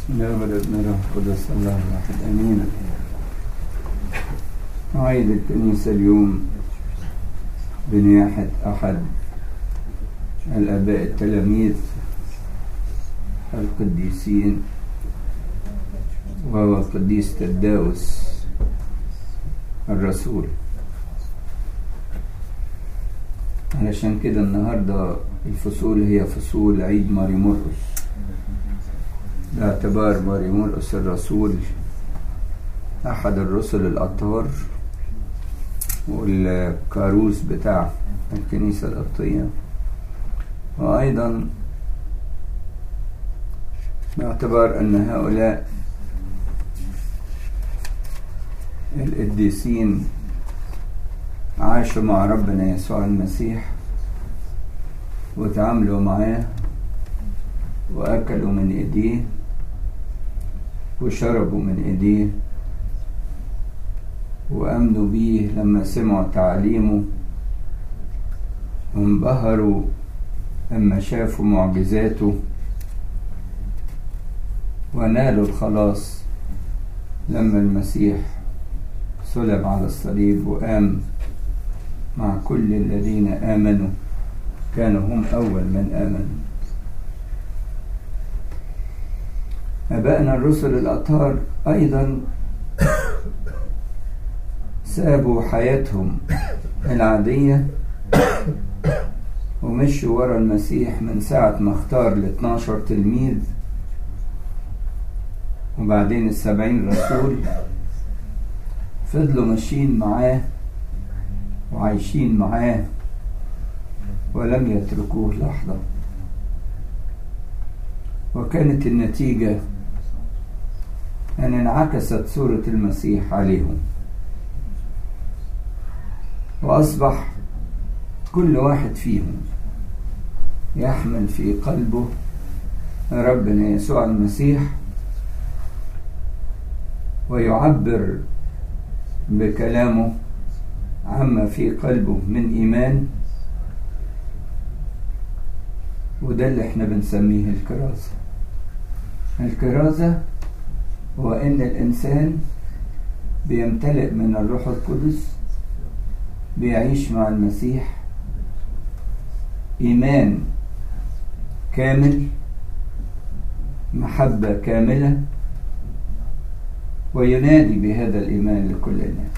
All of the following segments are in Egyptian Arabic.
نعم ابن روح القدس الله الواحد امين عيد الكنيسة اليوم بنياحة أحد الآباء التلاميذ القديسين وهو القديس تداوس الرسول علشان كده النهاردة الفصول هي فصول عيد ماري مرقس باعتبار ماري مرقس الرسول أحد الرسل الأطهار والكاروس بتاع الكنيسة القبطية وأيضا باعتبار أن هؤلاء القديسين عاشوا مع ربنا يسوع المسيح وتعاملوا معاه وأكلوا من إيديه وشربوا من إيديه وأمنوا بيه لما سمعوا تعليمه وانبهروا لما شافوا معجزاته ونالوا الخلاص لما المسيح صلب على الصليب وقام مع كل الذين آمنوا كانوا هم أول من آمنوا أبائنا الرسل الأطهار أيضا سابوا حياتهم العادية ومشوا ورا المسيح من ساعة ما اختار ال 12 تلميذ وبعدين السبعين رسول فضلوا ماشيين معاه وعايشين معاه ولم يتركوه لحظة وكانت النتيجة أن انعكست صورة المسيح عليهم وأصبح كل واحد فيهم يحمل في قلبه ربنا يسوع المسيح ويعبر بكلامه عما في قلبه من إيمان وده اللي احنا بنسميه الكرازة الكرازة هو ان الانسان بيمتلئ من الروح القدس بيعيش مع المسيح ايمان كامل محبة كاملة وينادي بهذا الايمان لكل الناس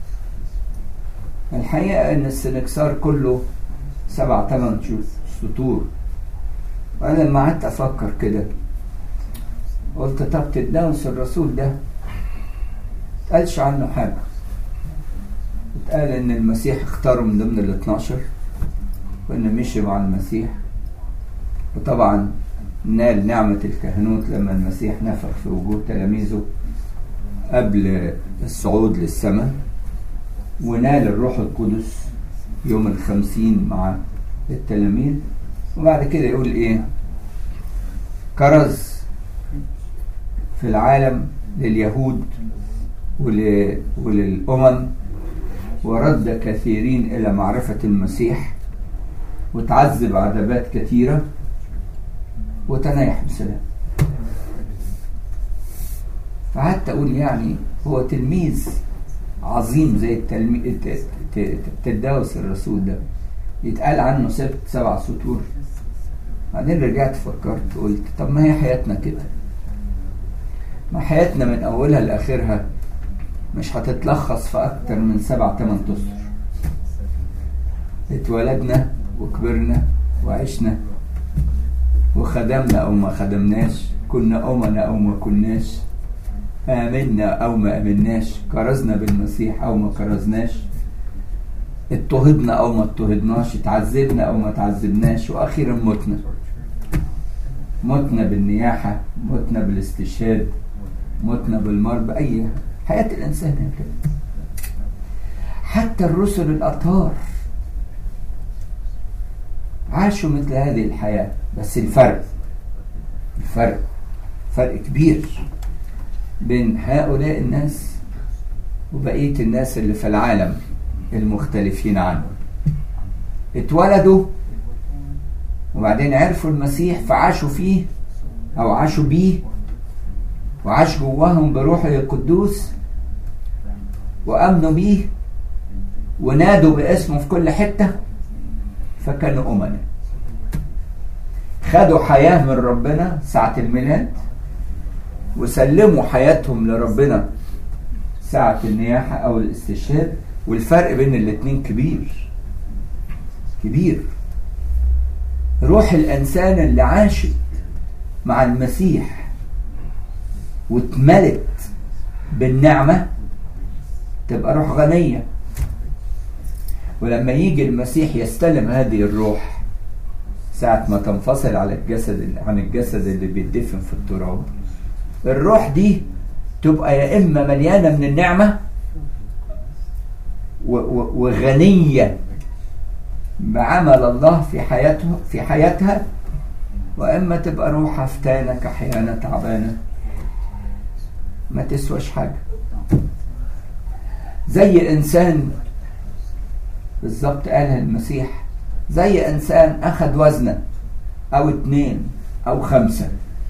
الحقيقة ان السنكسار كله سبع ثمان سطور وانا لما قعدت افكر كده قلت طب تداوس الرسول ده قالش عنه حاجة اتقال ان المسيح اختاره من ضمن ال 12 وانه مشي مع المسيح وطبعا نال نعمة الكهنوت لما المسيح نفخ في وجوه تلاميذه قبل الصعود للسماء ونال الروح القدس يوم الخمسين مع التلاميذ وبعد كده يقول ايه كرز في العالم لليهود ول... وللأمم ورد كثيرين إلى معرفة المسيح وتعذب عذابات كثيرة وتنايح بسلام فحتى أقول يعني هو تلميذ عظيم زي التلميذ تداوس الرسول ده يتقال عنه ست سبع سطور بعدين رجعت فكرت قلت طب ما هي حياتنا كده ما حياتنا من اولها لاخرها مش هتتلخص في اكتر من سبع تمن اسطر اتولدنا وكبرنا وعشنا وخدمنا او ما خدمناش كنا امنا او ما كناش امنا او ما امناش كرزنا بالمسيح او ما كرزناش اضطهدنا او ما اضطهدناش اتعذبنا او ما تعذبناش واخيرا متنا متنا بالنياحه متنا بالاستشهاد متنا بالمرض باي حياه الانسان هكذا حتى الرسل الاطهار عاشوا مثل هذه الحياه بس الفرق الفرق فرق كبير بين هؤلاء الناس وبقيه الناس اللي في العالم المختلفين عنه اتولدوا وبعدين عرفوا المسيح فعاشوا فيه او عاشوا بيه وعاش جواهم بروحه القدوس وامنوا بيه ونادوا باسمه في كل حته فكانوا امنا خدوا حياه من ربنا ساعه الميلاد وسلموا حياتهم لربنا ساعه النياحه او الاستشهاد والفرق بين الاتنين كبير كبير روح الانسان اللي عاشت مع المسيح واتملت بالنعمه تبقى روح غنيه ولما يجي المسيح يستلم هذه الروح ساعة ما تنفصل على الجسد عن الجسد اللي بيدفن في التراب الروح دي تبقى يا إما مليانة من النعمة وغنية بعمل الله في حياته في حياتها وإما تبقى روح هفتانة كحيانة تعبانة ما تسواش حاجة زي إنسان بالظبط قالها المسيح زي انسان اخذ وزنه او اتنين او خمسة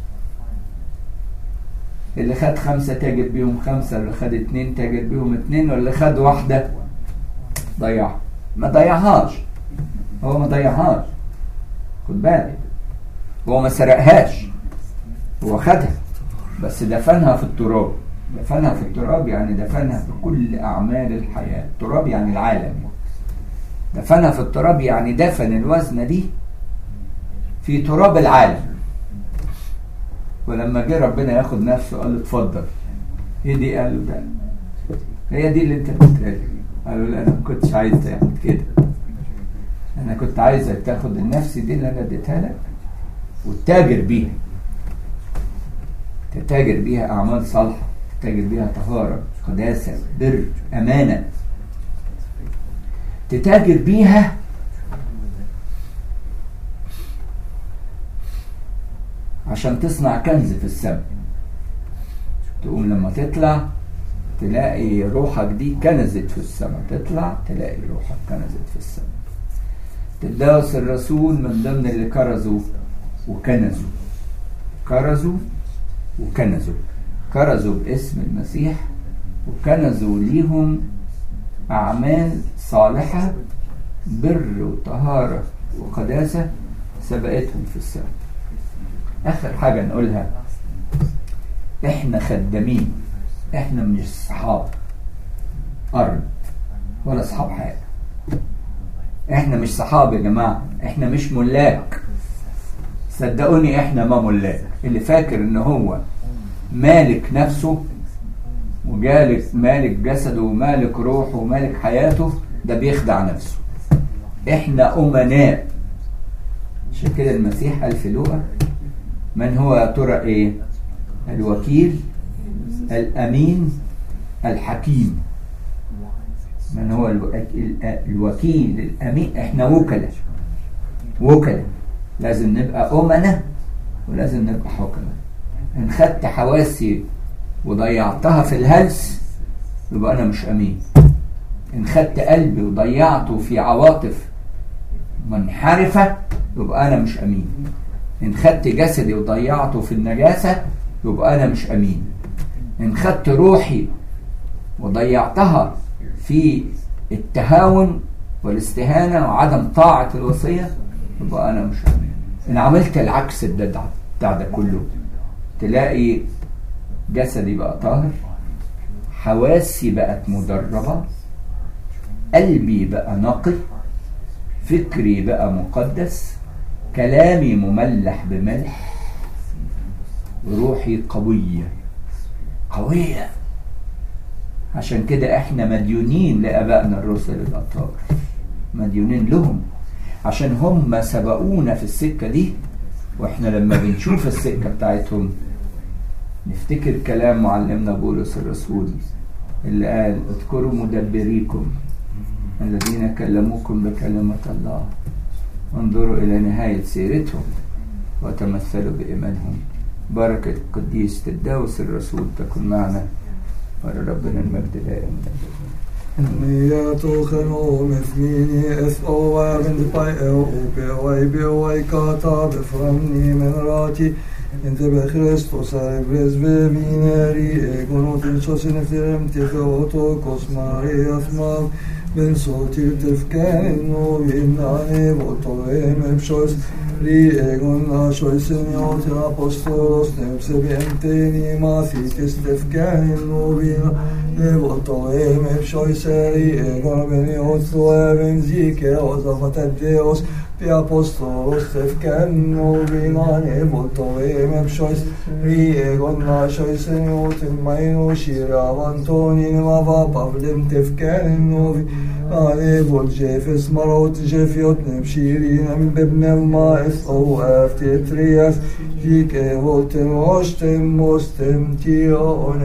اللي خد خمسة تاجر بيهم خمسة اللي خد اتنين تاجر بيهم اتنين واللي خد واحدة ضيعها ما ضيعهاش هو ما ضيعهاش خد بالك هو ما سرقهاش هو خدها بس دفنها في التراب دفنها في التراب يعني دفنها بكل أعمال الحياة التراب يعني العالم دفنها في التراب يعني دفن الوزنة دي في تراب العالم ولما جه ربنا ياخد نفسه قال له اتفضل ايه دي قال له ده هي دي اللي انت قلتها لي قالوا لا انا ما كنتش عايز تعمل كده انا كنت عايزك تاخد النفس دي اللي انا اديتها لك وتتاجر بيها تتاجر بيها اعمال صالحه تتاجر بيها طهاره قداسه بر امانه تتاجر بيها عشان تصنع كنز في السماء تقوم لما تطلع تلاقي روحك دي كنزت في السماء تطلع تلاقي روحك كنزت في السماء تداوس الرسول من ضمن اللي كرزوا وكنزوا كرزوا وكنزوا كرزوا باسم المسيح وكنزوا ليهم أعمال صالحة بر وطهارة وقداسة سبقتهم في السماء آخر حاجة نقولها إحنا خدامين إحنا مش صحاب أرض ولا صحاب حاجة إحنا مش صحاب يا جماعة إحنا مش ملاك صدقوني إحنا ما ملاك اللي فاكر إن هو مالك نفسه وجالك مالك جسده ومالك روحه ومالك حياته ده بيخدع نفسه احنا امناء عشان كده المسيح قال في لوقا من هو يا ترى ايه الوكيل الامين الحكيم من هو الوكيل الامين احنا وكلاء وكلاء لازم نبقى امناء ولازم نبقى حكماء ان خدت حواسي وضيعتها في الهلس يبقى انا مش امين ان خدت قلبي وضيعته في عواطف منحرفة يبقى انا مش امين ان خدت جسدي وضيعته في النجاسة يبقى انا مش امين ان خدت روحي وضيعتها في التهاون والاستهانة وعدم طاعة الوصية يبقى انا مش امين ان عملت العكس ده بتاع ده كله تلاقي جسدي بقى طاهر حواسي بقت مدربة قلبي بقى نقي فكري بقى مقدس كلامي مملح بملح روحي قوية قوية عشان كده احنا مديونين لابائنا الرسل الاطهار مديونين لهم عشان هم سبقونا في السكة دي واحنا لما بنشوف السكة بتاعتهم نفتكر كلام معلمنا بولس الرسول اللي قال اذكروا مدبريكم الذين كلموكم بكلمة الله وانظروا إلى نهاية سيرتهم وتمثلوا بإيمانهم بركة قديس تداوس الرسول تكن معنا ولربنا المجد دائما Nyheter genomen smini es oavend pai e upe wai be wai kata beframni men rati Inte be Christus är presbyvineri egon och till sosen efter dem till Theotokos Marias man men så till tefken och vinnane votoem epsos li egon la shoisen yo till apostolos nemse bienteni mathitis tefken och vinnane votoem epsos li egon beni otro even zike ozafatet Deus Pi apostolos tefken och vinnane votoem epsos li egon la shoisen yo till maino shira vantonin lava pavlem tefken och Ale vol jefes marot jefiot nem shirin am bebne maes o afte trias Jike voltem ostem mostem tio